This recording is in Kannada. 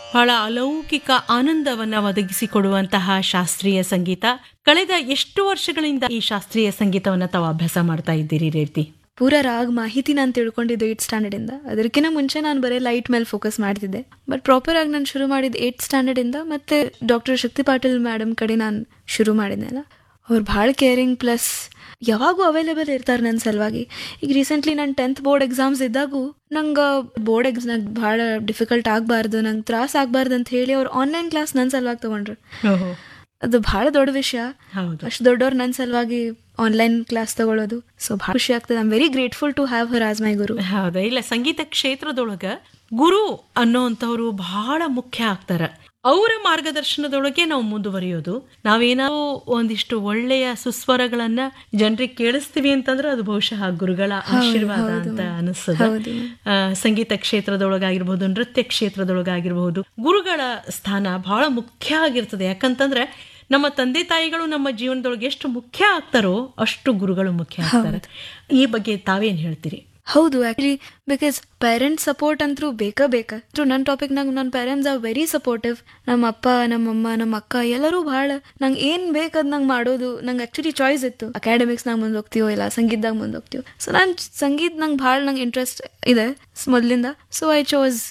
ಬಹಳ ಅಲೌಕಿಕ ಆನಂದವನ್ನ ಒದಗಿಸಿಕೊಡುವಂತಹ ಶಾಸ್ತ್ರೀಯ ಸಂಗೀತ ಕಳೆದ ಎಷ್ಟು ವರ್ಷಗಳಿಂದ ಈ ಶಾಸ್ತ್ರೀಯ ಸಂಗೀತವನ್ನ ತಾವು ಅಭ್ಯಾಸ ಮಾಡ್ತಾ ಇದ್ದೀರಿ ರೇವತಿ ಪೂರ ರಾಗ್ ಮಾಹಿತಿ ನಾನು ತಿಳ್ಕೊಂಡಿದ್ದು ಏಯ್ಟ್ ಸ್ಟ್ಯಾಂಡರ್ಡಿಂದ ಅದಕ್ಕಿಂತ ಮುಂಚೆ ನಾನು ಬರೀ ಲೈಟ್ ಮೇಲೆ ಫೋಕಸ್ ಮಾಡ್ತಿದ್ದೆ ಬಟ್ ಪ್ರಾಪರ್ ಆಗಿ ನಾನು ಶುರು ಮಾಡಿದ್ದು ಏಯ್ಟ್ ಸ್ಟ್ಯಾಂಡರ್ಡಿಂದ ಮತ್ತೆ ಡಾಕ್ಟರ್ ಶಕ್ತಿ ಪಾಟೀಲ್ ಮೇಡಮ್ ಕಡೆ ನಾನು ಶುರು ಮಾಡಿದ್ನಲ್ಲ ಅವ್ರು ಭಾಳ ಕೇರಿಂಗ್ ಪ್ಲಸ್ ಯಾವಾಗೂ ಅವೈಲೇಬಲ್ ಇರ್ತಾರೆ ನನ್ನ ಸಲುವಾಗಿ ಈಗ ರೀಸೆಂಟ್ಲಿ ನಾನು ಟೆಂತ್ ಬೋರ್ಡ್ ಎಕ್ಸಾಮ್ಸ್ ಇದ್ದಾಗೂ ನಂಗೆ ಬೋರ್ಡ್ ಎಕ್ಸಾಮ್ ಭಾಳ ಡಿಫಿಕಲ್ಟ್ ಆಗಬಾರ್ದು ನಂಗೆ ತ್ರಾಸ ಆಗಬಾರ್ದು ಅಂತ ಹೇಳಿ ಅವ್ರು ಆನ್ಲೈನ್ ಕ್ಲಾಸ್ ನನ್ನ ಸಲುವಾಗಿ ತೊಗೊಂಡ್ರು ಅದು ಭಾಳ ದೊಡ್ಡ ವಿಷಯ ಹೌದು ಅಷ್ಟು ದೊಡ್ಡವ್ರು ನನ್ನ ಸಲುವಾಗಿ ಆನ್ಲೈನ್ ಕ್ಲಾಸ್ ತಗೊಳ್ಳೋದು ಸೊ ಭಾಳ ಖುಷಿ ಆಗ್ತದೆ I'm very grateful to have her as my guru ಹೌದಾ ಇಲ್ಲ ಸಂಗೀತ ಕ್ಷೇತ್ರದೊಳಗ ಗುರು ಅನ್ನೋಂಥವ್ರು ಬಹಳ ಮುಖ್ಯ ಆಗ್ತಾರ ಅವರ ಮಾರ್ಗದರ್ಶನದೊಳಗೆ ನಾವು ಮುಂದುವರಿಯೋದು ನಾವೇನಾದ್ರು ಒಂದಿಷ್ಟು ಒಳ್ಳೆಯ ಸುಸ್ವರಗಳನ್ನ ಜನರಿಗೆ ಕೇಳಿಸ್ತೀವಿ ಅಂತಂದ್ರೆ ಅದು ಬಹುಶಃ ಗುರುಗಳ ಆಶೀರ್ವಾದ ಅಂತ ಅನಿಸ್ತದ ಹೌದು. ಆ, ಸಂಗೀತ ಕ್ಷೇತ್ರದೊಳಗಾಗಿರ್ಬೋದು ನೃತ್ಯ ಕ್ಷೇತ್ರದೊಳಗಾಗಿರ್ಬೋದು ಗುರುಗಳ ಸ್ಥಾನ ಬಹಳ ಮುಖ್ಯ ಆಗಿರ್ತದೆ ಯಾಕಂತಂದ್ರೆ ನಮ್ಮ ತಂದೆ ತಾಯಿಗಳು ನಮ್ಮ ಜೀವನದೊಳಗೆ ಎಷ್ಟು ಮುಖ್ಯ ಆಗ್ತಾರೋ ಅಷ್ಟು ಗುರುಗಳು ಮುಖ್ಯ ಆಗ್ತಾರೆ ಈ ಬಗ್ಗೆ ತಾವೇನ್ ಹೇಳ್ತೀರಿ ಹೌದು ಆಕ್ಚುಲಿ ಬಿಕಾಸ್ ಪೇರೆಂಟ್ಸ್ ಸಪೋರ್ಟ್ ಅಂತೂ ಬೇಕೇ ಬೇಕಾ ನನ್ನ ಟಾಪಿಕ್ನಾಗ ನನ್ನ ಪೇರೆಂಟ್ಸ್ ಆರ್ ವೆರಿ ಸಪೋರ್ಟಿವ್ ನಮ್ಮ ಅಪ್ಪ ನಮ್ಮಮ್ಮ ನಮ್ಮ ಅಕ್ಕ ಎಲ್ಲರೂ ಭಾಳ ನಂಗೆ ಏನು ಬೇಕದ್ ನಂಗೆ ಮಾಡೋದು ನಂಗೆ ಆ್ಯಕ್ಚುಲಿ ಚಾಯ್ಸ್ ಇತ್ತು ಅಕಾಡೆಮಿಕ್ಸ್ನಾಗ ಮುಂದೆ ಹೋಗ್ತೀವೋ ಇಲ್ಲ ಸಂಗೀತದಾಗ ಮುಂದೆ ಹೋಗ್ತೀವೋ ಸೊ ನಾನು ಸಂಗೀತ ನಂಗೆ ಭಾಳ ನಂಗೆ ಇಂಟ್ರೆಸ್ಟ್ ಇದೆ ಮೊದಲಿಂದ ಸೊ ಐ ಚೋಸ್